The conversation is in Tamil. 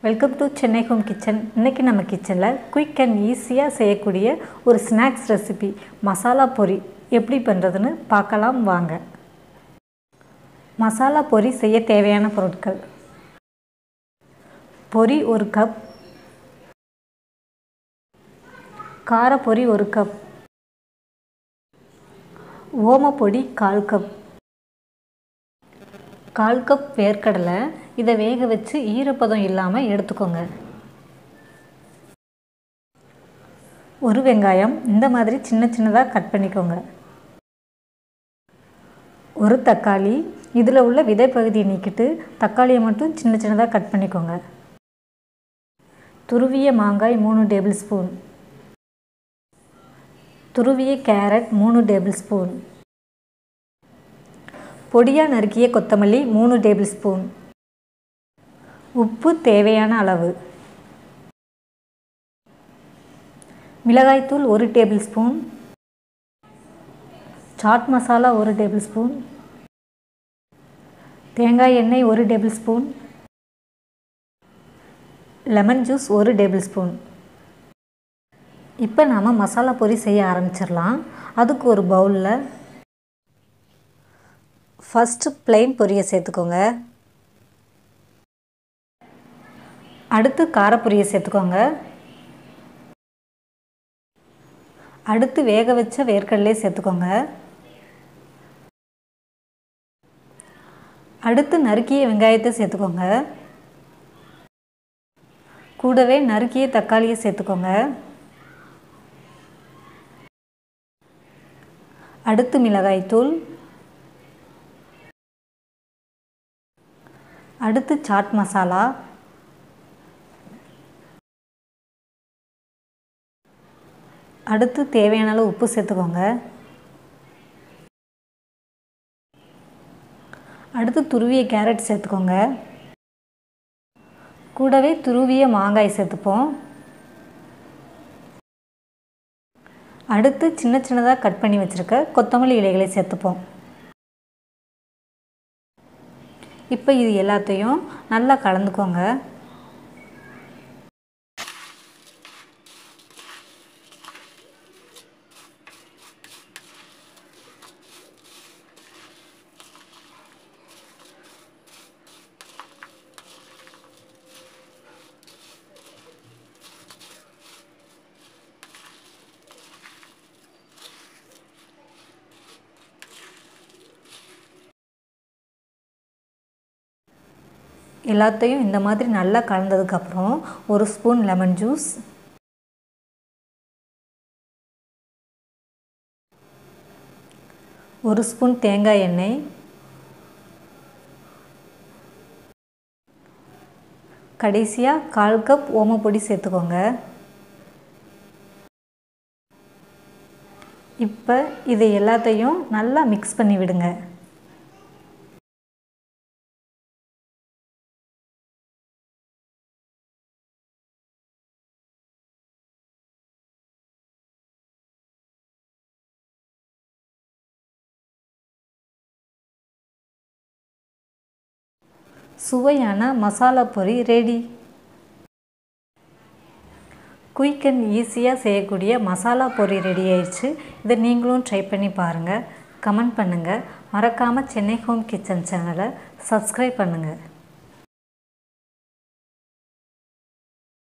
welcome to Chennai home kitchen இன்றைக்கி நம்ம கிச்சனில் குயிக் அண்ட் ஈஸியாக செய்யக்கூடிய ஒரு ஸ்நாக்ஸ் ரெசிபி மசாலா பொரி எப்படி பண்ணுறதுன்னு பார்க்கலாம் வாங்க மசாலா பொரி செய்ய தேவையான பொருட்கள் பொரி ஒரு கப் காரப்பொரி ஒரு கப் ஓமப்பொடி கால் கப் கால் கப் வேர்க்கடலை இதை வேக வச்சு ஈரப்பதம் இல்லாமல் எடுத்துக்கோங்க ஒரு வெங்காயம் இந்த மாதிரி சின்ன சின்னதாக கட் பண்ணிக்கோங்க ஒரு தக்காளி இதில் உள்ள விதை பகுதியை நீக்கிட்டு தக்காளியை மட்டும் சின்ன சின்னதாக கட் பண்ணிக்கோங்க துருவிய மாங்காய் மூணு டேபிள் ஸ்பூன் துருவிய கேரட் மூணு டேபிள் ஸ்பூன் பொடியாக நறுக்கிய கொத்தமல்லி மூணு டேபிள் ஸ்பூன் உப்பு தேவையான அளவு மிளகாய்த்தூள் ஒரு டேபிள் ஸ்பூன் சாட் மசாலா ஒரு டேபிள் ஸ்பூன் தேங்காய் எண்ணெய் ஒரு டேபிள் ஸ்பூன் லெமன் ஜூஸ் ஒரு டேபிள் ஸ்பூன் இப்போ நாம் மசாலா பொரி செய்ய ஆரம்பிச்சிடலாம் அதுக்கு ஒரு பவுலில் ஃபஸ்ட்டு பிளெயின் பொரியை சேர்த்துக்கோங்க அடுத்து காரப்பொரியை சேர்த்துக்கோங்க அடுத்து வேக வச்ச வேர்க்கடலையை சேர்த்துக்கோங்க அடுத்து நறுக்கிய வெங்காயத்தை சேர்த்துக்கோங்க கூடவே நறுக்கிய தக்காளியை சேர்த்துக்கோங்க அடுத்து மிளகாய்த்தூள் அடுத்து சாட் மசாலா அடுத்து தேவையான அளவு உப்பு சேர்த்துக்கோங்க அடுத்து துருவிய கேரட் சேர்த்துக்கோங்க கூடவே துருவிய மாங்காய் சேர்த்துப்போம் அடுத்து சின்ன சின்னதாக கட் பண்ணி வச்சுருக்க கொத்தமல்லி இலைகளை சேர்த்துப்போம் இப்போ இது எல்லாத்தையும் நல்லா கலந்துக்கோங்க எல்லாத்தையும் இந்த மாதிரி நல்லா கலந்ததுக்கப்புறம் ஒரு ஸ்பூன் லெமன் ஜூஸ் ஒரு ஸ்பூன் தேங்காய் எண்ணெய் கடைசியாக கால் கப் ஓமப்பொடி சேர்த்துக்கோங்க இப்போ இதை எல்லாத்தையும் நல்லா மிக்ஸ் பண்ணி விடுங்க சுவையான மசாலா பொரி ரெடி குயிக் அண்ட் ஈஸியாக செய்யக்கூடிய மசாலா பொரி ரெடி ஆயிடுச்சு இதை நீங்களும் ட்ரை பண்ணி பாருங்கள் கமெண்ட் பண்ணுங்கள் மறக்காமல் சென்னை ஹோம் கிச்சன் சேனலை சப்ஸ்கிரைப் பண்ணுங்கள்